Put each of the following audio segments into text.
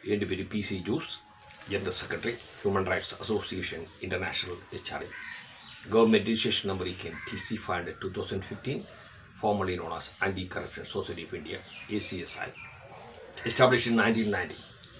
എൻ്റെ പേര് P C Jose general secretary human rights association international H R I government registration number E കെൻ T C five hundred two thousand fifteen formerly known as anti corruption society of India A C S I established in 1990.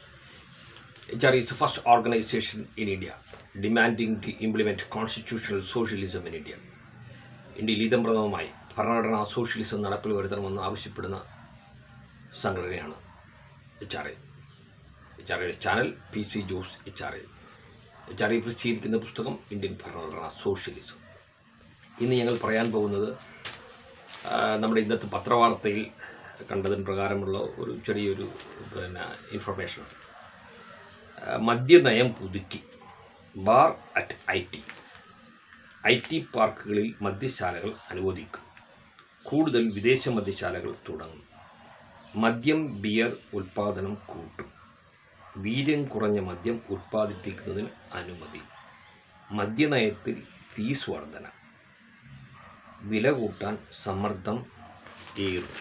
HR is the first organization in India demanding to implement constitutional socialism in India. ഇന്ത്യയിൽ ഇതംപ്രദമായി ഭരണഘടനാ socialism നടപ്പിൽ വരുത്തണമെന്ന് ആവശ്യപ്പെടുന്ന സംഘടനയാണ് H R I H R ഐയുടെ channel P C Jose H R I H R I പ്രസിദ്ധീകരിക്കുന്ന പുസ്തകം Indian ഭരണഘടനാ സോഷ്യലിസം ഇന്ന് ഞങ്ങൾ പറയാൻ പോകുന്നത് ആ, നമ്മുടെ ഇന്നത്തെ പത്രവാർത്തയിൽ കണ്ടതിന് പ്രകാരമുള്ള ഒരു ചെറിയൊരു പിന്നെ ഇൻഫർമേഷൻ മദ്യനയം പുതുക്കി bar at I T I T പാർക്കുകളിൽ മദ്യശാലകൾ അനുവദിക്കും കൂടുതൽ വിദേശ മദ്യശാലകൾ തുടങ്ങും മദ്യം ബിയർ ഉൽപ്പാദനം കൂട്ടും വീര്യം കുറഞ്ഞ മദ്യം ഉൽപ്പാദിപ്പിക്കുന്നതിന് അനുമതി മദ്യനയത്തിൽ ഫീസ് വർധന വില കൂട്ടാൻ സമ്മർദ്ദം ഏറും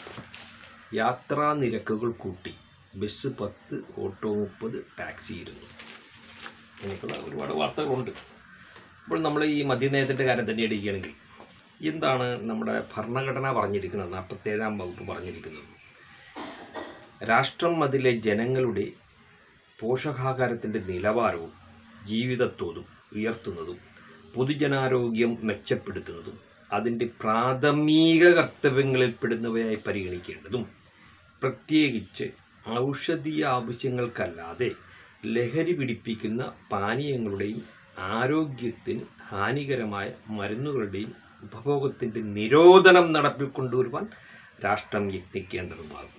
യാത്രാ നിരക്കുകൾ കൂട്ടി ബസ് പത്ത് ഓട്ടോ മുപ്പത് ടാക്സി ഇരുന്നു എനിക്കുള്ള ഒരുപാട് വാർത്തകളുണ്ട് ഇപ്പോൾ നമ്മൾ ഈ മദ്യനയത്തിൻ്റെ കാര്യം തന്നെ എടുക്കുകയാണെങ്കിൽ എന്താണ് നമ്മുടെ ഭരണഘടന പറഞ്ഞിരിക്കുന്നത് നാൽപ്പത്തേഴാം വകുപ്പ് പറഞ്ഞിരിക്കുന്നത് രാഷ്ട്രം അതിലെ ജനങ്ങളുടെ പോഷകാഹാരത്തിൻ്റെ നിലവാരവും ജീവിതത്തോതും ഉയർത്തുന്നതും പൊതുജനാരോഗ്യം മെച്ചപ്പെടുത്തുന്നതും അതിൻ്റെ പ്രാഥമിക കർത്തവ്യങ്ങളിൽ പെടുന്നവയായി പരിഗണിക്കേണ്ടതും പ്രത്യേകിച്ച് ഔഷധീയ ആവശ്യങ്ങൾക്കല്ലാതെ ലഹരി പിടിപ്പിക്കുന്ന പാനീയങ്ങളുടെയും ആരോഗ്യത്തിന് ഹാനികരമായ മരുന്നുകളുടെയും ഉപഭോഗത്തിൻ്റെ നിരോധനം നടപ്പിൽ കൊണ്ടുവരുവാൻ രാഷ്ട്രം യത്നിക്കേണ്ടതുമാകും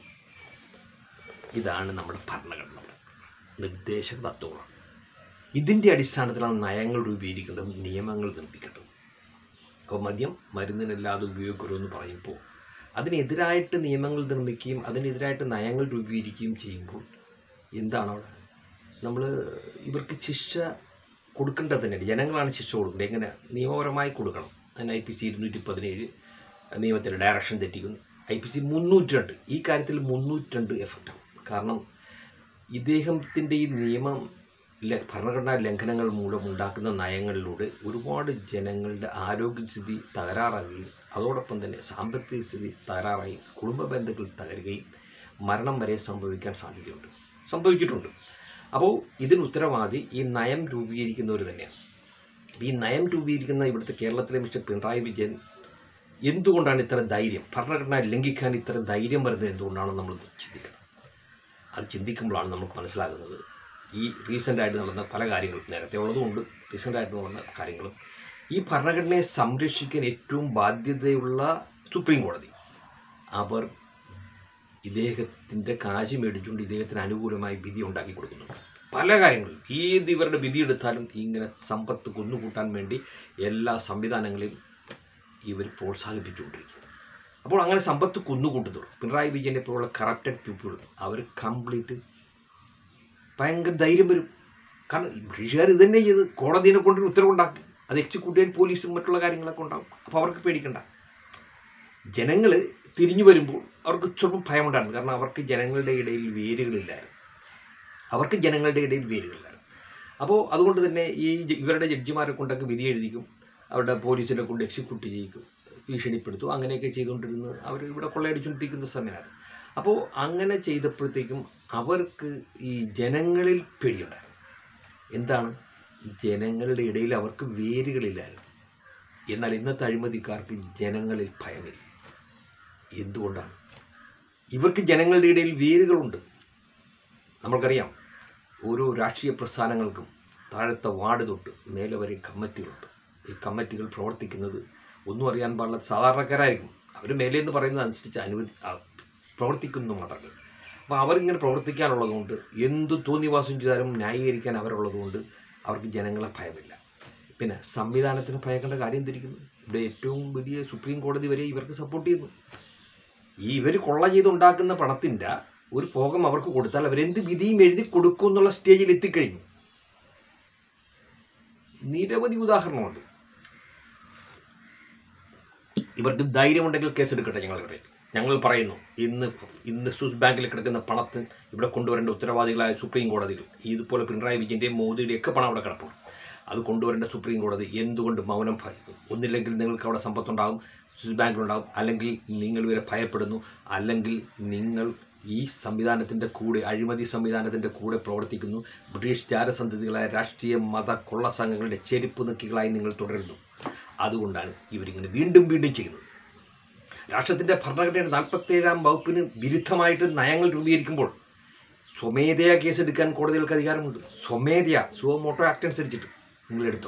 ഇതാണ് നമ്മുടെ ഭരണഘടന നിർദ്ദേശ തത്വങ്ങളാണ് ഇതിൻ്റെ അടിസ്ഥാനത്തിലാണ് നയങ്ങൾ രൂപീകരിക്കേണ്ടതും നിയമങ്ങൾ നിർമ്മിക്കേണ്ടതും അപ്പോൾ മദ്യം മരുന്നിനല്ലാതെ ഉപയോഗിക്കരുതെന്ന് പറയുമ്പോൾ അതിനെതിരായിട്ട് നിയമങ്ങൾ നിർമ്മിക്കുകയും അതിനെതിരായിട്ട് നയങ്ങൾ രൂപീകരിക്കുകയും ചെയ്യുമ്പോൾ എന്താണ് അവിടെ നമ്മൾ ഇവർക്ക് ശിക്ഷ കൊടുക്കേണ്ടത് തന്നെയാണ് ജനങ്ങളാണ് ശിക്ഷ കൊടുക്കേണ്ടത് എങ്ങനെ നിയമപരമായി കൊടുക്കണം അതിന് ഐ പി സി ഇരുന്നൂറ്റി പതിനേഴ് നിയമത്തിൻ്റെ ഡയറക്ഷൻ തെറ്റിക്കുന്നു ഐ പി സി മുന്നൂറ്റി രണ്ട് ഈ കാര്യത്തിൽ മുന്നൂറ്റി രണ്ട് എഫക്റ്റാണ് കാരണം ഇദ്ദേഹത്തിൻ്റെ ഈ നിയമം ല- ഭരണഘടനാ ലംഘനങ്ങൾ മൂലം ഉണ്ടാക്കുന്ന നയങ്ങളിലൂടെ ഒരുപാട് ജനങ്ങളുടെ ആരോഗ്യസ്ഥിതി തകരാറാകുകയും അതോടൊപ്പം തന്നെ സാമ്പത്തിക സ്ഥിതി തകരാറായി കുടുംബ ബന്ധങ്ങൾ തകരുകയും മരണം വരെ സംഭവിക്കാൻ സാധ്യതയുണ്ട് സംഭവിച്ചിട്ടുണ്ട് അപ്പോൾ ഇതിന് ഉത്തരവാദി ഈ നയം രൂപീകരിക്കുന്നവർ തന്നെയാണ് ഈ നയം രൂപീകരിക്കുന്ന ഇവിടുത്തെ കേരളത്തിലെ മിസ്റ്റർ പിണറായി വിജയൻ എന്തുകൊണ്ടാണ് ഇത്ര ധൈര്യം ഭരണഘടന ലംഘിക്കാൻ ഇത്ര ധൈര്യം വരുന്നത് എന്തുകൊണ്ടാണെന്ന് നമ്മൾ ചിന്തിക്കണം അത് ചിന്തിക്കുമ്പോഴാണ് നമുക്ക് മനസ്സിലാകുന്നത് ഈ റീസെൻ്റായിട്ട് നടന്ന പല കാര്യങ്ങളും നേരത്തെ ഉള്ളതുകൊണ്ട് റീസെൻ്റായിട്ട് നടന്ന കാര്യങ്ങളും ഈ ഭരണഘടനയെ സംരക്ഷിക്കാൻ ഏറ്റവും ബാധ്യതയുള്ള സുപ്രീം കോടതി അവർ ഇദ്ദേഹത്തിൻ്റെ കാശ് മേടിച്ചുകൊണ്ട് ഇദ്ദേഹത്തിന് അനുകൂലമായി വിധി ഉണ്ടാക്കി കൊടുക്കുന്നുണ്ട് പല കാര്യങ്ങളും ഏത് ഇവരുടെ വിധി എടുത്താലും ഇങ്ങനെ സമ്പത്ത് കുന്നുകൂട്ടാൻ വേണ്ടി എല്ലാ സംവിധാനങ്ങളെയും ഇവർ പ്രോത്സാഹിപ്പിച്ചുകൊണ്ടിരിക്കും അപ്പോൾ അങ്ങനെ സമ്പത്ത് കുന്നുകൂട്ടുന്നവർ പിണറായി വിജയനെ പോലുള്ള കറപ്റ്റഡ് പീപ്പിൾ അവർ കംപ്ലീറ്റ് ഭയങ്കര ധൈര്യം വരും കാരണം ഈ ബ്രിട്ടീഷുകാർ ഇത് തന്നെ ചെയ്ത് കോടതിനെ കൊണ്ട് ഉത്തരവുണ്ടാക്കി അത് എക്സിക്യൂട്ട് ചെയ്യാൻ പോലീസും മറ്റുള്ള കാര്യങ്ങളൊക്കെ ഉണ്ടാകും അപ്പോൾ അവർക്ക് പേടിക്കണ്ട ജനങ്ങൾ തിരിഞ്ഞു വരുമ്പോൾ അവർക്ക് സ്വല്പം ഭയമുണ്ടായിരുന്നു കാരണം അവർക്ക് ജനങ്ങളുടെ ഇടയിൽ വേരുകളില്ലായിരുന്നു അവർക്ക് ജനങ്ങളുടെ ഇടയിൽ വേരുകളില്ലായിരുന്നു അപ്പോൾ അതുകൊണ്ട് തന്നെ ഈ ജ- ഇവരുടെ ജഡ്ജിമാരെ കൊണ്ടൊക്കെ വിധി എഴുതിക്കും അവരുടെ പോലീസിനെ കൊണ്ട് എക്സിക്യൂട്ട് ചെയ്യിക്കും ഭീഷണിപ്പെടുത്തും അങ്ങനെയൊക്കെ ചെയ്തുകൊണ്ടിരുന്ന് അവർ ഇവിടെ കൊള്ളയടിച്ചുകൊണ്ടിരിക്കുന്ന സമയമാണ് അപ്പോൾ അങ്ങനെ ചെയ്തപ്പോഴത്തേക്കും അവർക്ക് ഈ ജനങ്ങളിൽ പേടിയുണ്ടായിരുന്നു എന്താണ് ജനങ്ങളുടെ ഇടയിൽ അവർക്ക് വേരുകളില്ലായിരുന്നു എന്നാൽ ഇന്നത്തെ അഴിമതിക്കാർക്ക് ജനങ്ങളിൽ ഭയമില്ല എന്തുകൊണ്ടാണ് ഇവർക്ക് ജനങ്ങളുടെ ഇടയിൽ വേരുകളുണ്ട് നമ്മൾക്കറിയാം ഓരോ രാഷ്ട്രീയ പ്രസ്ഥാനങ്ങൾക്കും താഴത്തെ വാർഡ് തൊട്ട് മേലെ വരെ കമ്മിറ്റികളുണ്ട് ഈ കമ്മിറ്റികൾ പ്രവർത്തിക്കുന്നത് ഒന്നും അറിയാൻ പാടില്ല സാധാരണക്കാരായിരിക്കും അവർ മേലെ എന്ന് പറയുന്നത് അനുസരിച്ച് അനുവദി ആ, പ്രവർത്തിക്കുന്നു മാത്രമേ അപ്പോൾ അവരിങ്ങനെ പ്രവർത്തിക്കാനുള്ളതുകൊണ്ട് എന്ത് തോന്നിവാസം ചെയ്താലും ന്യായീകരിക്കാൻ അവരുള്ളതുകൊണ്ട് അവർക്ക് ജനങ്ങളെ ഭയമില്ല പിന്നെ സംവിധാനത്തിന് ഭയക്കേണ്ട കാര്യം തിരിക്കുന്നു ഇവിടെ ഏറ്റവും വലിയ സുപ്രീം കോടതി വരെ ഇവർക്ക് സപ്പോർട്ട് ചെയ്യുന്നു ഈ ഇവർ കൊള്ള ചെയ്തുണ്ടാക്കുന്ന പണത്തിൻ്റെ ഒരു ഭോഗം അവർക്ക് കൊടുത്താൽ അവരെന്ത് വിധിയും എഴുതി കൊടുക്കും എന്നുള്ള സ്റ്റേജിൽ എത്തിക്കഴിഞ്ഞു നിരവധി ഉദാഹരണമുണ്ട് ഇവർക്ക് ധൈര്യമുണ്ടെങ്കിൽ കേസെടുക്കട്ടെ ഞങ്ങളുടെ ഞങ്ങൾ പറയുന്നു ഇന്ന് ഇന്ന് സ്വിസ് ബാങ്കിൽ കിടക്കുന്ന പണത്തിന് ഇവിടെ കൊണ്ടുവരേണ്ട ഉത്തരവാദികളായ സുപ്രീം കോടതികൾ ഇതുപോലെ പിണറായി വിജയൻ്റെയും മോദിയുടെയും ഒക്കെ പണം അവിടെ കിടപ്പുണ്ട് അത് കൊണ്ടുവരേണ്ട സുപ്രീം കോടതി എന്തുകൊണ്ട് മൗനം ഭയക്കും ഒന്നില്ലെങ്കിൽ നിങ്ങൾക്ക് അവിടെ സമ്പത്തുണ്ടാകും സ്വിസ് ബാങ്കിലുണ്ടാകും അല്ലെങ്കിൽ നിങ്ങൾ ഇവരെ ഭയപ്പെടുന്നു അല്ലെങ്കിൽ നിങ്ങൾ ഈ സംവിധാനത്തിൻ്റെ കൂടെ അഴിമതി സംവിധാനത്തിൻ്റെ കൂടെ പ്രവർത്തിക്കുന്നു ബ്രിട്ടീഷ് ജാരസന്ധതികളായ രാഷ്ട്രീയ മത കൊള്ള സംഘങ്ങളുടെ ചെരുപ്പ് നിക്കികളായി നിങ്ങൾ തുടരുന്നു അതുകൊണ്ടാണ് ഇവരിങ്ങനെ വീണ്ടും വീണ്ടും ചെയ്യുന്നത് രാഷ്ട്രത്തിൻ്റെ ഭരണഘടനയുടെ നാൽപ്പത്തേഴാം വകുപ്പിന് വിരുദ്ധമായിട്ട് നയങ്ങൾ രൂപീകരിക്കുമ്പോൾ സ്വമേധയാ കേസെടുക്കാൻ കോടതികൾക്ക് അധികാരമുണ്ട് സ്വമേധയാ സുവമോട്ടോ ആക്ട് അനുസരിച്ചിട്ട് നിങ്ങളെടുത്തോ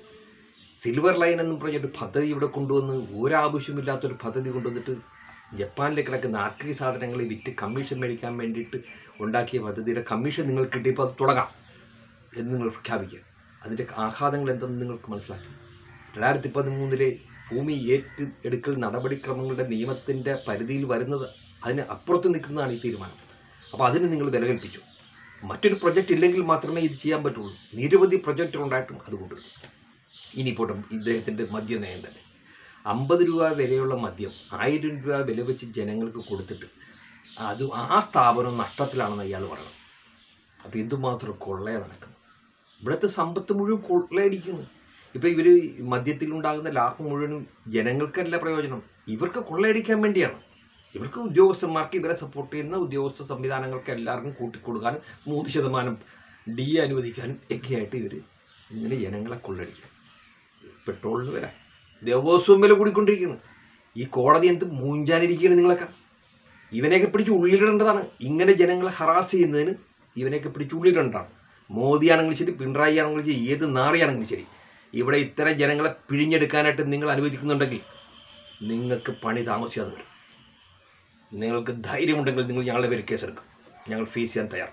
സിൽവർ ലൈൻ എന്നും പറഞ്ഞൊരു പദ്ധതി ഇവിടെ കൊണ്ടുവന്ന് ഒരാവശ്യമില്ലാത്തൊരു പദ്ധതി കൊണ്ടുവന്നിട്ട് ജപ്പാനിൽ കിടക്കുന്ന ആക്രി സാധനങ്ങൾ വിറ്റ് കമ്മീഷൻ മേടിക്കാൻ വേണ്ടിയിട്ട് ഉണ്ടാക്കിയ പദ്ധതിയുടെ കമ്മീഷൻ നിങ്ങൾക്ക് കിട്ടിയപ്പോൾ അത് തുടങ്ങാം എന്ന് നിങ്ങൾ പ്രഖ്യാപിക്കുക അതിൻ്റെ ആഘാതങ്ങൾ എന്തെന്ന് നിങ്ങൾക്ക് മനസ്സിലാക്കി രണ്ടായിരത്തി പതിമൂന്നിലെ ഭൂമി ഏറ്റ് എടുക്കൽ നടപടിക്രമങ്ങളുടെ നിയമത്തിൻ്റെ പരിധിയിൽ വരുന്നത് അതിന് അപ്പുറത്ത് നിൽക്കുന്നതാണ് ഈ തീരുമാനം അപ്പോൾ അതിന് നിങ്ങൾ വില കൽപ്പിച്ചു മറ്റൊരു പ്രൊജക്റ്റ് ഇല്ലെങ്കിൽ മാത്രമേ ഇത് ചെയ്യാൻ പറ്റുള്ളൂ നിരവധി പ്രൊജക്റ്റുകൾ ഉണ്ടായിട്ടും അത് കൊണ്ടുവരും ഇനി പോട്ടെ ഇദ്ദേഹത്തിൻ്റെ മദ്യനയം തന്നെ അമ്പത് രൂപ വിലയുള്ള മദ്യം ആയിരം രൂപ വില വെച്ച് ജനങ്ങൾക്ക് കൊടുത്തിട്ട് അത് ആ സ്ഥാപനം നഷ്ടത്തിലാണെന്ന് അയാൾ പറയണം അപ്പോൾ എന്തുമാത്രം കൊള്ളയാണ് നടക്കുന്നത് ഇവിടുത്തെ സമ്പത്ത് മുഴുവൻ കൊള്ളയടിക്കുന്നു ഇപ്പോൾ ഇവർ മദ്യത്തിലുണ്ടാകുന്ന ലാഭം മുഴുവനും ജനങ്ങൾക്കല്ല പ്രയോജനം ഇവർക്ക് കൊള്ളയടിക്കാൻ വേണ്ടിയാണ് ഇവർക്ക് ഉദ്യോഗസ്ഥന്മാർക്ക് ഇവരെ സപ്പോർട്ട് ചെയ്യുന്ന ഉദ്യോഗസ്ഥ സംവിധാനങ്ങൾക്ക് എല്ലാവർക്കും കൂട്ടിക്കൊടുക്കാനും മൂന്ന് ശതമാനം ഡി അനുവദിക്കാനും ഒക്കെയായിട്ട് ഇവർ ഇങ്ങനെ ജനങ്ങളെ കൊള്ളയടിക്കും പെട്രോളിന് വില ദിവസവും വില കൂടിക്കൊണ്ടിരിക്കുന്നു ഈ കോടതി എന്ത് മൂഞ്ചാനിരിക്കുകയാണ് നിങ്ങളൊക്കെ ഇവനെയൊക്കെ പിടിച്ച് ഉള്ളിലിടേണ്ടതാണ് ഇങ്ങനെ ജനങ്ങളെ ഹറാസ് ചെയ്യുന്നതിന് ഇവനെയൊക്കെ പിടിച്ച് ഉള്ളിലിടേണ്ടതാണ് മോദിയാണെങ്കിലും ശരി പിണറായി ആണെങ്കിലും ശരി ഏത് നാറിയാണെങ്കിലും ശരി ഇവിടെ ഇത്തരം ജനങ്ങളെ പിഴിഞ്ഞെടുക്കാനായിട്ട് നിങ്ങൾ അനുവദിക്കുന്നുണ്ടെങ്കിൽ നിങ്ങൾക്ക് പണി താമസിയാതെ വരും നിങ്ങൾക്ക് ധൈര്യമുണ്ടെങ്കിൽ നിങ്ങൾ ഞങ്ങളുടെ പേര് കേസെടുക്കും ഞങ്ങൾ ഫേസ് ചെയ്യാൻ തയ്യാർ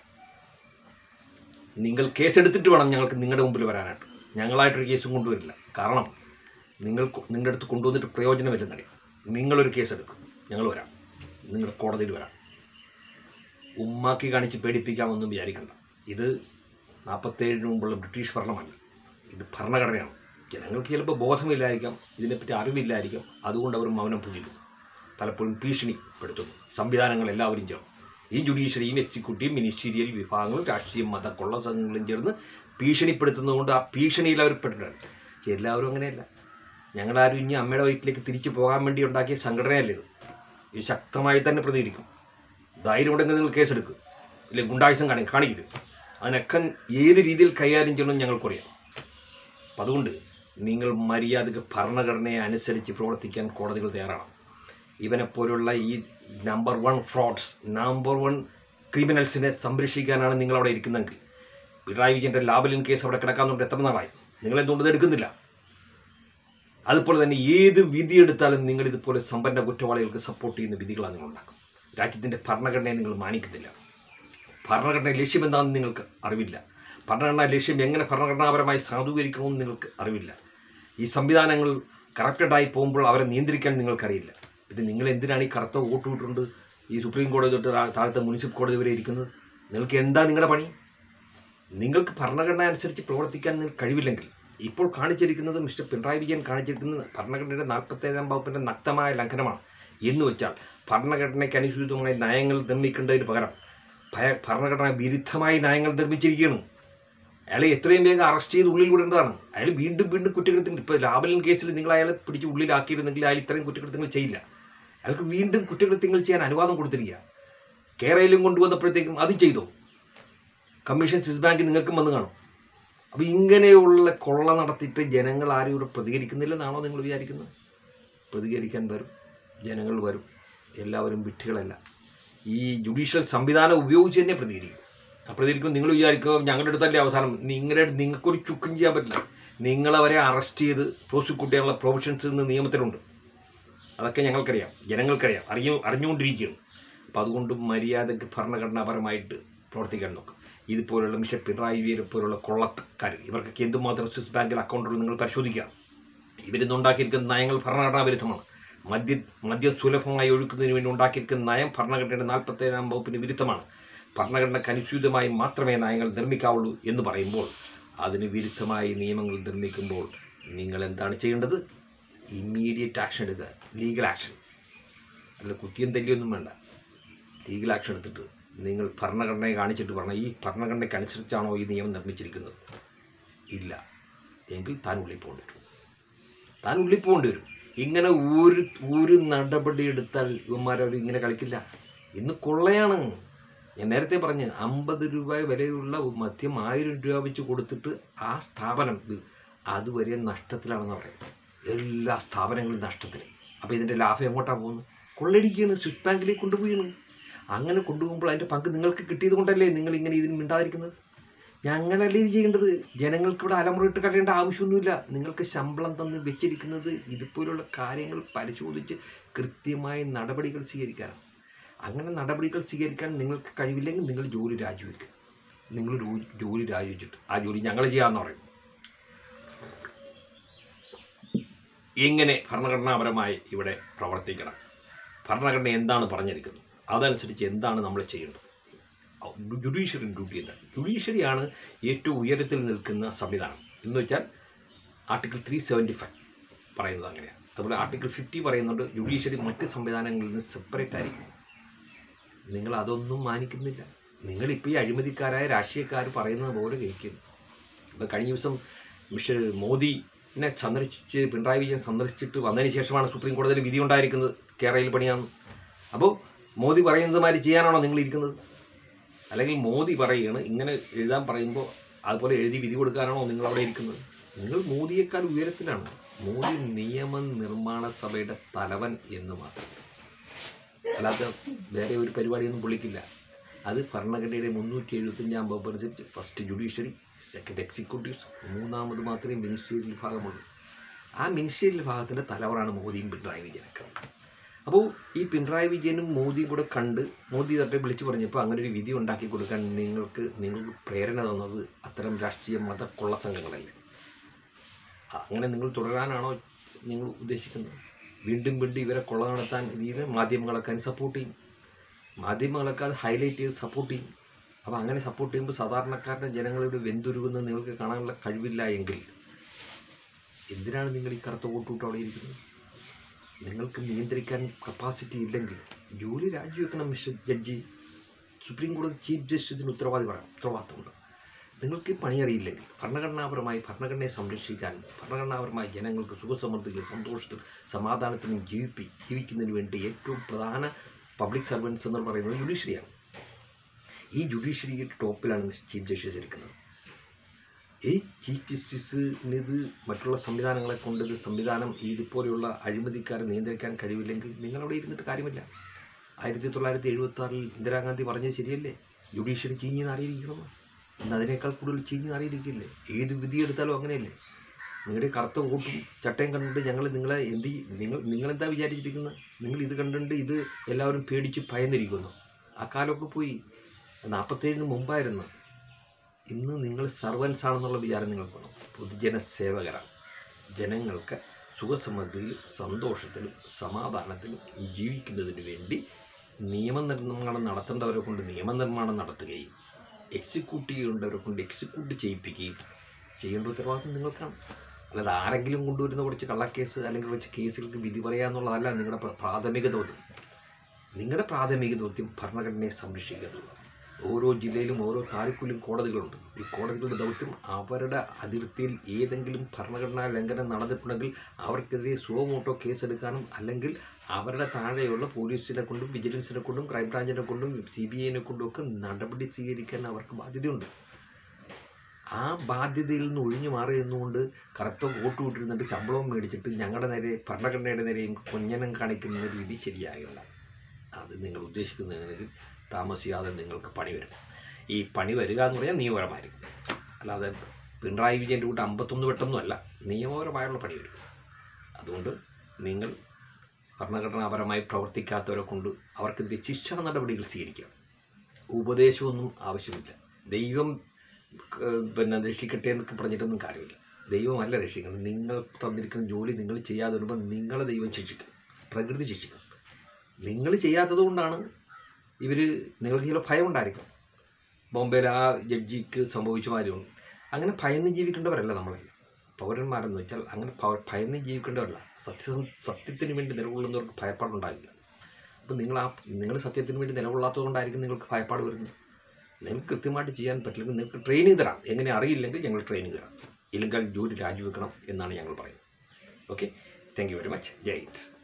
നിങ്ങൾ കേസെടുത്തിട്ട് വേണം ഞങ്ങൾക്ക് നിങ്ങളുടെ മുമ്പിൽ വരാനായിട്ട് ഞങ്ങളായിട്ടൊരു കേസും കൊണ്ടുവരില്ല കാരണം നിങ്ങൾ കൊ- നിങ്ങളുടെ അടുത്ത് കൊണ്ടുവന്നിട്ട് പ്രയോജനമില്ലെന്നറിയാം നിങ്ങളൊരു കേസെടുക്കും ഞങ്ങൾ വരാം നിങ്ങളുടെ കോടതിയിൽ വരാം ഉമ്മാക്കി കാണിച്ച് പേടിപ്പിക്കാമെന്നും വിചാരിക്കണ്ട ഇത് നാൽപ്പത്തേഴിന് മുമ്പുള്ള ബ്രിട്ടീഷ് ഭരണമല്ല ഇത് ഭരണഘടനയാണ് ജനങ്ങൾക്ക് ചിലപ്പോൾ ബോധമില്ലായിരിക്കാം ഇതിനെപ്പറ്റി അറിവില്ലായിരിക്കാം അതുകൊണ്ട് അവർ മൗനം ഭുജിക്കുന്നു പലപ്പോഴും ഭീഷണിപ്പെടുത്തുന്നു സംവിധാനങ്ങൾ എല്ലാവരും ചേർന്ന് ഈ ജുഡീഷ്യറിയും എക്സിക്യൂട്ടീവ് മിനിസ്റ്റീരിയൽ വിഭാഗങ്ങളും രാഷ്ട്രീയ മത കൊള്ള സംഘങ്ങളും ചേർന്ന് ഭീഷണിപ്പെടുത്തുന്നതുകൊണ്ട് ആ ഭീഷണിയിൽ അവർ പെട്ടിട്ടാണ് പക്ഷേ എല്ലാവരും അങ്ങനെയല്ല ഞങ്ങളാരും ഇനി അമ്മയുടെ വയറ്റിലേക്ക് തിരിച്ചു പോകാൻ വേണ്ടി ഉണ്ടാക്കിയ സംഘടനയല്ല ഇത് ഇത് ശക്തമായി തന്നെ പ്രതികരിക്കും ധൈര്യം ഉണ്ടെങ്കിൽ നിങ്ങൾ കേസെടുക്കും ഇല്ലെങ്കിൽ ഗുണ്ടായുസം കാണി കാണിക്കരുത് അതിനൊക്കെ ഏത് രീതിയിൽ കൈകാര്യം ചെയ്യണമെന്ന് ഞങ്ങൾക്കറിയാം അപ്പം അതുകൊണ്ട് നിങ്ങൾ മര്യാദക്ക് ഭരണഘടനയെ അനുസരിച്ച് പ്രവർത്തിക്കാൻ കോടതികൾ തയ്യാറാണ് ഇവനെപ്പോലുള്ള ഈ number one frauds number one ക്രിമിനൽസിനെ സംരക്ഷിക്കാനാണ് നിങ്ങൾ അവിടെ ഇരിക്കുന്നതെങ്കിൽ പിണറായി വിജയൻ്റെ ലാബലിൻ കേസ് അവിടെ കിടക്കാന്നുണ്ട് എത്ര നാളായി നിങ്ങൾ എന്തുകൊണ്ട് ഇത് എടുക്കുന്നില്ല അതുപോലെ തന്നെ ഏത് വിധി എടുത്താലും നിങ്ങൾ ഇതുപോലെ സമ്പന്ന കുറ്റവാളികൾക്ക് സപ്പോർട്ട് ചെയ്യുന്ന വിധികളാണ് നിങ്ങൾ ഉണ്ടാക്കും രാജ്യത്തിൻ്റെ ഭരണഘടനയെ നിങ്ങൾ മാനിക്കുന്നില്ല ഭരണഘടന ലക്ഷ്യം എന്താണെന്ന് നിങ്ങൾക്ക് അറിവില്ല ഭരണഘടനാ ലക്ഷ്യം എങ്ങനെ ഭരണഘടനാപരമായി സാധൂകരിക്കണമെന്ന് നിങ്ങൾക്ക് അറിവില്ല ഈ സംവിധാനങ്ങൾ കറക്റ്റഡായി പോകുമ്പോൾ അവരെ നിയന്ത്രിക്കാൻ നിങ്ങൾക്കറിയില്ല പിന്നെ നിങ്ങൾ എന്തിനാണ് ഈ കറുത്ത വോട്ട് വിട്ടുകൊണ്ട് ഈ സുപ്രീം കോടതി തൊട്ട് താ- താഴത്തെ മുനിസിപ്പൽ കോടതി വരെ ഇരിക്കുന്നത് നിങ്ങൾക്ക് എന്താ നിങ്ങളുടെ പണി നിങ്ങൾക്ക് ഭരണഘടന അനുസരിച്ച് പ്രവർത്തിക്കാൻ നിങ്ങൾക്ക് കഴിവില്ലെങ്കിൽ ഇപ്പോൾ കാണിച്ചിരിക്കുന്നത് മിസ്റ്റർ പിണറായി വിജയൻ കാണിച്ചിരിക്കുന്നത് ഭരണഘടനയുടെ നാൽപ്പത്തേഴാം വകുപ്പിൻ്റെ നഗ്നമായ ലംഘനമാണ് എന്ന് വെച്ചാൽ ഭരണഘടനയ്ക്ക് അനുസൃതമായ നയങ്ങൾ നിർമ്മിക്കേണ്ടതിന് പകരം ഭയ- ഭരണഘടന വിരുദ്ധമായി നയങ്ങൾ നിർമ്മിച്ചിരിക്കുകയാണ് അയാളെ എത്രയും വേഗം അറസ്റ്റ് ചെയ്ത് ഉള്ളിൽ വിടേണ്ടതാണ് അയാൾ വീണ്ടും വീണ്ടും കുറ്റകൃത്യങ്ങൾ ഇപ്പോൾ ലാബലൻ കേസിൽ നിങ്ങൾ അയാളെ പിടിച്ച് ഉള്ളിലാക്കിയിരുന്നെങ്കിൽ അയാൾ ഇത്രയും കുറ്റകൃത്യങ്ങൾ ചെയ്യില്ല അയാൾക്ക് വീണ്ടും കുറ്റകൃത്യങ്ങൾ ചെയ്യാൻ അനുവാദം കൊടുത്തിരിക്കുക കേരളയിലും കൊണ്ടുവന്നപ്പോഴത്തേക്കും അതും ചെയ്തോ കമ്മീഷൻ സ്വിസ് ബാങ്ക് നിങ്ങൾക്കും വന്ന് കാണും അപ്പോൾ ഇങ്ങനെയുള്ള കൊള്ള നടത്തിയിട്ട് ജനങ്ങൾ ആരും ഇവിടെ പ്രതികരിക്കുന്നില്ലെന്നാണോ നിങ്ങൾ വിചാരിക്കുന്നത് പ്രതികരിക്കാൻ വരും ജനങ്ങൾ വരും എല്ലാവരും വിഡ്ഢികളല്ല ഈ ജുഡീഷ്യൽ സംവിധാനം ഉപയോഗിച്ച് തന്നെ പ്രതികരിക്കും ആ പ്രതികരിക്കും നിങ്ങൾ വിചാരിക്കുക ഞങ്ങളുടെ അടുത്തല്ലേ അവസാനം നിങ്ങളുടെ നിങ്ങൾക്കൊരു ചുക്കും ചെയ്യാൻ പറ്റില്ല നിങ്ങളവരെ അറസ്റ്റ് ചെയ്ത് പ്രോസിക്യൂട്ട് ചെയ്യാനുള്ള പ്രൊവിഷൻസ് ഇന്ന് നിയമത്തിലുണ്ട് അതൊക്കെ ഞങ്ങൾക്കറിയാം ജനങ്ങൾക്കറിയാം അറിഞ്ഞു അറിഞ്ഞുകൊണ്ടിരിക്കുകയാണ് അപ്പം അതുകൊണ്ട് മര്യാദയ്ക്ക് ഭരണഘടനാപരമായിട്ട് പ്രവർത്തിക്കാൻ നോക്കും ഇതുപോലുള്ള മിസ്റ്റർ പിണറായി വിജയനെ പോലുള്ള കൊള്ളക്കാർ ഇവർക്കൊക്കെ എന്തുമാത്രം സ്വിസ് ബാങ്കിൽ അക്കൗണ്ടുകൾ നിങ്ങൾ പരിശോധിക്കുക ഇവരിന്ന് ഉണ്ടാക്കിയിരിക്കുന്ന നയങ്ങൾ ഭരണഘടനാ വിരുദ്ധമാണ് മദ്യ മദ്യം സുലഭമായി ഒഴുക്കുന്നതിന് വേണ്ടി ഉണ്ടാക്കിയിരിക്കുന്ന നയം ഭരണഘടനയുടെ നാൽപ്പത്തേഴാം വകുപ്പിന് വിരുദ്ധമാണ് ഭരണഘടനയ്ക്ക് അനുസൃതമായി മാത്രമേ നയങ്ങൾ നിർമ്മിക്കാവുള്ളൂ എന്ന് പറയുമ്പോൾ അതിന് വിരുദ്ധമായി നിയമങ്ങൾ നിർമ്മിക്കുമ്പോൾ നിങ്ങൾ എന്താണ് ചെയ്യേണ്ടത് ഇമ്മീഡിയറ്റ് ആക്ഷൻ എടുക്കുക ലീഗൽ ആക്ഷൻ അല്ല കുത്തിയും തല്ലിയൊന്നും വേണ്ട ലീഗൽ ആക്ഷൻ എടുത്തിട്ട് നിങ്ങൾ ഭരണഘടനയെ കാണിച്ചിട്ട് പറഞ്ഞാൽ ഈ ഭരണഘടനയ്ക്ക് അനുസരിച്ചാണോ ഈ നിയമം നിർമ്മിച്ചിരിക്കുന്നത് ഇല്ല എങ്കിൽ താൻ ഉള്ളിൽ പോകേണ്ടി വരും താൻ ഉള്ളിൽ പോകേണ്ടി വരും ഇങ്ങനെ ഒരു ഒരു നടപടി എടുത്താൽ ഇവന്മാരവർ ഇങ്ങനെ കളിക്കില്ല ഇന്ന് കൊള്ളയാണ് ഞാൻ നേരത്തെ പറഞ്ഞ് അമ്പത് രൂപ വിലയുള്ള മദ്യം ആയിരം രൂപ വെച്ച് കൊടുത്തിട്ട് ആ സ്ഥാപനം ഇത് അതുവരെ നഷ്ടത്തിലാണെന്ന് പറയുന്നത് എല്ലാ സ്ഥാപനങ്ങളും നഷ്ടത്തിൽ അപ്പോൾ ഇതിൻ്റെ ലാഭം എങ്ങോട്ടാണ് പോകുന്നത് കൊള്ളടിക്കുകയാണ് സ്വിസ് ബാങ്കിലേക്ക് കൊണ്ടുപോയാണ് അങ്ങനെ കൊണ്ടുപോകുമ്പോൾ അതിൻ്റെ പങ്ക് നിങ്ങൾക്ക് കിട്ടിയത് കൊണ്ടല്ലേ നിങ്ങൾ ഇങ്ങനെ ഇതിന് മിണ്ടാതിരിക്കുന്നത് ഞങ്ങളല്ലേ ഇത് ചെയ്യേണ്ടത് ജനങ്ങൾക്ക് ഇവിടെ അലമുറയിട്ട് കഴിയേണ്ട ആവശ്യമൊന്നുമില്ല നിങ്ങൾക്ക് ശമ്പളം തന്ന് വെച്ചിരിക്കുന്നത് ഇതുപോലുള്ള കാര്യങ്ങൾ പരിശോധിച്ച് കൃത്യമായ നടപടികൾ സ്വീകരിക്കാനാണ് അങ്ങനെ നടപടികൾ സ്വീകരിക്കാൻ നിങ്ങൾക്ക് കഴിവില്ലെങ്കിൽ നിങ്ങൾ ജോലി രാജിവെക്കുക നിങ്ങൾ ജോ- ജോലി രാജിവെച്ചിട്ട് ആ ജോലി ഞങ്ങൾ ചെയ്യാമെന്ന് പറയും എങ്ങനെ ഭരണഘടനാപരമായി ഇവിടെ പ്രവർത്തിക്കണം ഭരണഘടന എന്താണ് പറഞ്ഞിരിക്കുന്നത് അതനുസരിച്ച് എന്താണ് നമ്മൾ ചെയ്യേണ്ടത് ജുഡീഷ്യറി ഡ്യൂട്ടി എന്താണ് ജുഡീഷ്യറിയാണ് ഏറ്റവും ഉയരത്തിൽ നിൽക്കുന്ന സംവിധാനം എന്ന് വെച്ചാൽ ആർട്ടിക്കിൾ ത്രീ സെവൻറ്റി ഫൈവ് പറയുന്നത് അങ്ങനെയാണ് അതുപോലെ ആർട്ടിക്കിൾ ഫിഫ്റ്റി പറയുന്നുണ്ട് ജുഡീഷ്യറി മറ്റ് സംവിധാനങ്ങളിൽ നിന്ന് സെപ്പറേറ്റ് ആയിരിക്കും നിങ്ങൾ അതൊന്നും മാനിക്കുന്നില്ല നിങ്ങളിപ്പോൾ ഈ അഴിമതിക്കാരായ രാഷ്ട്രീയക്കാർ പറയുന്നത് പോലെ കേൾക്കുന്നു ഇപ്പോൾ കഴിഞ്ഞ ദിവസം മിസ്റ്റർ മോദിനെ സന്ദർശിച്ച് പിണറായി വിജയൻ സന്ദർശിച്ചിട്ട് വന്നതിന് ശേഷമാണ് സുപ്രീം കോടതിയിൽ വിധി ഉണ്ടായിരിക്കുന്നത് കേരളയിൽ പണിയാന്ന് അപ്പോൾ മോദി പറയുന്നത് മാതിരി ചെയ്യാനാണോ നിങ്ങൾ ഇരിക്കുന്നത് അല്ലെങ്കിൽ മോദി പറയുകയാണ് ഇങ്ങനെ എഴുതാൻ പറയുമ്പോൾ അതുപോലെ എഴുതി വിധി കൊടുക്കാനാണോ നിങ്ങൾ അവിടെ ഇരിക്കുന്നത് നിങ്ങൾ മോദിയേക്കാൾ ഉയരത്തിലാണ് മോദി നിയമ നിർമ്മാണ സഭയുടെ തലവൻ എന്ന് മാത്രം അല്ലാതെ വേറെ ഒരു പരിപാടിയൊന്നും പുള്ളിക്കില്ല അത് ഭരണഘടനയുടെ മുന്നൂറ്റി എഴുപത്തഞ്ചാം വകുപ്പ് അനുസരിച്ച് ഫസ്റ്റ് ജുഡീഷ്യറി സെക്കൻഡ് എക്സിക്യൂട്ടീവ്സ് മൂന്നാമത് മാത്രമേ മിനിസ്റ്റീരിയൽ വിഭാഗമുള്ളൂ ആ മിനിസ്റ്റീരിയൽ വിഭാഗത്തിൻ്റെ തലവറാണ് മോദിയും പിണറായി വിജയനൊക്കെ അപ്പോൾ ഈ പിണറായി വിജയനും മോദിയും കൂടെ കണ്ട് മോദി തൊട്ടെ വിളിച്ചു പറഞ്ഞപ്പോൾ അങ്ങനെ ഒരു വിധി ഉണ്ടാക്കി കൊടുക്കാൻ നിങ്ങൾക്ക് നിങ്ങൾക്ക് പ്രേരണ തന്നത് അത്തരം രാഷ്ട്രീയ മത കൊള്ള സംഘങ്ങളല്ലേ അങ്ങനെ നിങ്ങൾ തുടരാനാണോ നിങ്ങൾ ഉദ്ദേശിക്കുന്നത് വീണ്ടും വീണ്ടും ഇവരെ കൊള്ള നടത്താൻ ഇത് മാധ്യമങ്ങളൊക്കെ അതിന് സപ്പോർട്ട് ചെയ്യും മാധ്യമങ്ങളൊക്കെ അത് ഹൈലൈറ്റ് ചെയ്ത് സപ്പോർട്ട് ചെയ്യും അപ്പോൾ അങ്ങനെ സപ്പോർട്ട് ചെയ്യുമ്പോൾ സാധാരണക്കാരുടെ ജനങ്ങളുടെ വെന്തുരുകുന്നത് നിങ്ങൾക്ക് കാണാനുള്ള കഴിവില്ല എങ്കിൽ എന്തിനാണ് നിങ്ങൾ ഈ കറുത്ത വോട്ടുവിട്ട് അവിടെ ഇരിക്കുന്നത് നിങ്ങൾക്ക് നിയന്ത്രിക്കാൻ കപ്പാസിറ്റി ഇല്ലെങ്കിൽ ജോലി രാജിവെക്കണം മിസ്റ്റർ ജഡ്ജി സുപ്രീം കോടതി ചീഫ് ജസ്റ്റിസിന് ഉത്തരവാദി പറയാം ഉത്തരവാദിത്തമുണ്ട് നിങ്ങൾക്ക് ഈ പണി അറിയില്ലെങ്കിൽ ഭരണഘടനാപരമായി ഭരണഘടനയെ സംരക്ഷിക്കാൻ ഭരണഘടനാപരമായി ജനങ്ങൾക്ക് സുഖസമൃദ്ധിയിലും സന്തോഷത്തിലും സമാധാനത്തിലും ജീവിപ്പി ജീവിക്കുന്നതിന് വേണ്ടി ഏറ്റവും പ്രധാന പബ്ലിക് സർവൻസ് എന്ന് പറയുന്നത് ജുഡീഷ്യറിയാണ് ഈ ജുഡീഷ്യറി ടോപ്പിലാണ് ചീഫ് ജസ്റ്റിസ് ഇരിക്കുന്നത് ഈ ചീഫ് ജസ്റ്റിസിന് ഇത് മറ്റുള്ള സംവിധാനങ്ങളെ കൊണ്ട് ഇത് സംവിധാനം ഇതുപോലെയുള്ള അഴിമതിക്കാരെ നിയന്ത്രിക്കാൻ കഴിവില്ലെങ്കിൽ നിങ്ങളവിടെ ഇരുന്നിട്ട് കാര്യമില്ല ആയിരത്തി തൊള്ളായിരത്തി എഴുപത്തി ആറിൽ ഇന്ദിരാഗാന്ധി പറഞ്ഞത് ശരിയല്ലേ ജുഡീഷ്യറി ചീഞ്ഞ് നാറിയിരിക്കണമെന്ന് ഇന്ന് അതിനേക്കാൾ കൂടുതൽ ചീഞ്ഞ് നാറിയിരിക്കില്ലേ ഏത് വിധി എടുത്താലും അങ്ങനെയല്ലേ നിങ്ങളുടെ കറുത്ത വോട്ടും ചട്ടയും കണ്ടിട്ട് ഞങ്ങൾ നിങ്ങളെ എന്ത് ചെയ്- നിങ്ങൾ നിങ്ങളെന്താ വിചാരിച്ചിരിക്കുന്നത് നിങ്ങൾ ഇത് കണ്ടിട്ട് ഇത് എല്ലാവരും പേടിച്ച് ഭയന്നിരിക്കുന്നു ആ കാലമൊക്കെ പോയി നാൽപ്പത്തേഴിന് മുമ്പായിരുന്നു ഇന്ന് നിങ്ങൾ സർവൻസ് ആണെന്നുള്ള വിചാരം നിങ്ങൾക്ക് വേണം പൊതുജന സേവകരാണ് ജനങ്ങൾക്ക് സുഖസമൃദ്ധിയിലും സന്തോഷത്തിലും സമാധാനത്തിലും ജീവിക്കുന്നതിന് വേണ്ടി നിയമനിർമ്മാണം നടത്തേണ്ടവരെ കൊണ്ട് നിയമനിർമ്മാണം നടത്തുകയും എക്സിക്യൂട്ട് ചെയ്യേണ്ടവരെ കൊണ്ട് എക്സിക്യൂട്ട് ചെയ്യിപ്പിക്കുകയും ചെയ്യേണ്ട ഉത്തരവാദിത്വം നിങ്ങൾക്കാണ് അല്ലാതെ ആരെങ്കിലും കൊണ്ടുവരുന്ന കുറച്ച് കള്ളക്കേസ് അല്ലെങ്കിൽ കുറച്ച് കേസുകൾക്ക് വിധി പറയാന്നുള്ളതല്ല നിങ്ങളുടെ പ്ര- പ്രാഥമിക ദൗത്യം നിങ്ങളുടെ പ്രാഥമിക ദൗത്യം ഭരണഘടനയെ സംരക്ഷിക്കുക എന്നുള്ളതാണ് ഓരോ ജില്ലയിലും ഓരോ താലൂക്കിലും കോടതികളുണ്ട് ഈ കോടതികളുടെ ദൗത്യം അവരുടെ അതിർത്തിയിൽ ഏതെങ്കിലും ഭരണഘടനാ ലംഘനം നടന്നിട്ടുണ്ടെങ്കിൽ അവർക്കെതിരെ സുവമോട്ടോ കേസെടുക്കാനും അല്ലെങ്കിൽ അവരുടെ താഴെയുള്ള പോലീസിനെ കൊണ്ടും വിജിലൻസിനെ കൊണ്ടും ക്രൈംബ്രാഞ്ചിനെ കൊണ്ടും സി ബി ഐനെ കൊണ്ടും ഒക്കെ നടപടി സ്വീകരിക്കാൻ അവർക്ക് ബാധ്യതയുണ്ട് ആ ബാധ്യതയിൽ നിന്ന് ഒഴിഞ്ഞു മാറി നിന്നുകൊണ്ട് കറുത്ത വോട്ട് വിട്ടിരുന്നിട്ട് ശമ്പളവും മേടിച്ചിട്ട് ഞങ്ങളുടെ നേരെ ഭരണഘടനയുടെ നേരെയും കൊഞ്ഞനം കാണിക്കുന്ന രീതി ശരിയാകില്ല അത് നിങ്ങൾ ഉദ്ദേശിക്കുന്നതിന് താമസിയാതെ നിങ്ങൾക്ക് പണി വരും ഈ പണി വരിക എന്ന് പറഞ്ഞാൽ നിയമപരമായിരിക്കും അല്ലാതെ പിണറായി വിജയൻ്റെ കൂട്ട് അമ്പത്തൊന്ന് വെട്ടൊന്നുമല്ല നിയമപരമായുള്ള പണി വരും അതുകൊണ്ട് നിങ്ങൾ ഭരണഘടനാപരമായി പ്രവർത്തിക്കാത്തവരെ കൊണ്ട് അവർക്കെതിരെ ശിക്ഷാ നടപടികൾ സ്വീകരിക്കുക ഉപദേശമൊന്നും ആവശ്യമില്ല ദൈവം ഏഹ്, പിന്നെ രക്ഷിക്കട്ടെ എന്നൊക്കെ പറഞ്ഞിട്ടൊന്നും കാര്യമില്ല ദൈവമല്ല രക്ഷിക്കുന്നത് നിങ്ങൾ തന്നിരിക്കുന്ന ജോലി നിങ്ങൾ ചെയ്യാതെ വരുമ്പോൾ നിങ്ങളെ ദൈവം ശിക്ഷിക്കും പ്രകൃതി ശിക്ഷിക്കും നിങ്ങൾ ചെയ്യാത്തത് കൊണ്ടാണ് ഇവർ നിങ്ങൾക്ക് ചില ഭയം ഉണ്ടായിരിക്കും ബോംബെയിൽ ആ ജഡ്ജിക്ക് സംഭവിച്ച മാതിരിയും അങ്ങനെ ഭയന്ന് ജീവിക്കേണ്ടവരല്ല നമ്മളെ പൗരന്മാരെന്ന് വെച്ചാൽ അങ്ങനെ ഭ- ഭയന്ന് ജീവിക്കേണ്ടവരല്ല സത്യ സത്യത്തിന് വേണ്ടി നിലകൊള്ളുന്നവർക്ക് ഭയപ്പാടുണ്ടാവില്ല അപ്പോൾ നിങ്ങൾ ആ നിങ്ങൾ സത്യത്തിന് വേണ്ടി നിലകൊള്ളാത്തതുകൊണ്ടായിരിക്കും നിങ്ങൾക്ക് ഭയപ്പാട് വരുന്നത് നിങ്ങൾക്ക് കൃത്യമായിട്ട് ചെയ്യാൻ പറ്റില്ലെങ്കിൽ നിങ്ങൾക്ക് ട്രെയിനിങ് തരാം എങ്ങനെ അറിയില്ലെങ്കിൽ ഞങ്ങൾ ട്രെയിനിങ് തരാം ഇല്ലെങ്കിൽ ജോലി രാജിവെക്കണം എന്നാണ് ഞങ്ങൾ പറയുന്നത് okay thank you very much ജയ് ഹിന്ദ്